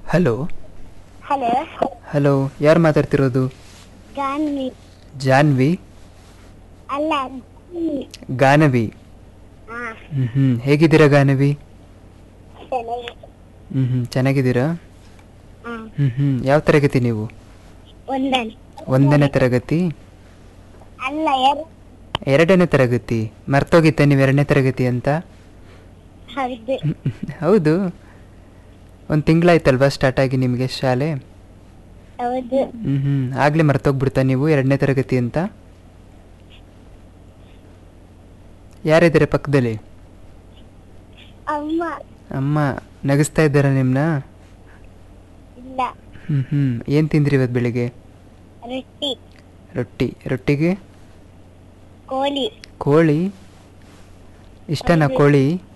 Hello hello hello ಯಾರು ಮಾತಾಡ್ತಿರೋದು ಗಾನ್ವಿ ಜಾನ್ವಿ ಅಲ್ಲ ಗಾನವಿ ಹಾ ಹ್ಞೂ ಹ್ಞೂ ಹೇಗಿದ್ದೀರಾ ಗಾನವಿ ಚೆನ್ನಾಗಿ ಹ್ಞೂ ಹ್ಞೂ ಚೆನ್ನಾಗಿದ್ದೀರಾ ಹಾ ಹ್ಞೂ ಹ್ಞೂ ಯಾವ ತರಗತಿ ನೀವು ಒಂದನೇ ಒಂದನೇ ತರಗತಿ ಅಲ್ಲ ಎರಡು ಎರಡನೇ ತರಗತಿ ಮರ್ತೋಗಿತ್ತೆ ನೀವು ಎರಡನೇ ತರಗತಿ ಅಂತ ಹೌದು ಹ್ಮ್, ಹೌದು ಒಂದು ತಿಂಗಳಾಯ್ತಲ್ವಾ ಸ್ಟಾರ್ಟ್ ಆಗಿ ನಿಮಗೆ ಶಾಲೆ ಹೌದು ಹ್ಞೂ ಹ್ಞೂ ಆಗಲೇ ಮರ್ತೋಗ್ಬಿಡ್ತಾ ನೀವು ಎರಡನೇ ತರಗತಿ ಅಂತ ಯಾರಿದ್ದಾರೆ ಪಕ್ಕದಲ್ಲಿ ಅಮ್ಮ ಅಮ್ಮ ನಗಿಸ್ತಾ ಇದ್ದಾರಾ ನಿಮ್ಮನ್ನ ಇಲ್ಲ ಹ್ಞೂ ಹ್ಞೂ ಏನು ತಿಂದ್ರಿ ಇವತ್ತು ಬೆಳಿಗ್ಗೆ ರೊಟ್ಟಿ ರೊಟ್ಟಿ ರೊಟ್ಟಿಗೆ ಕೋಳಿ ಕೋಳಿ ಇಷ್ಟನಾ ಹೌದು. ಕೋಳಿ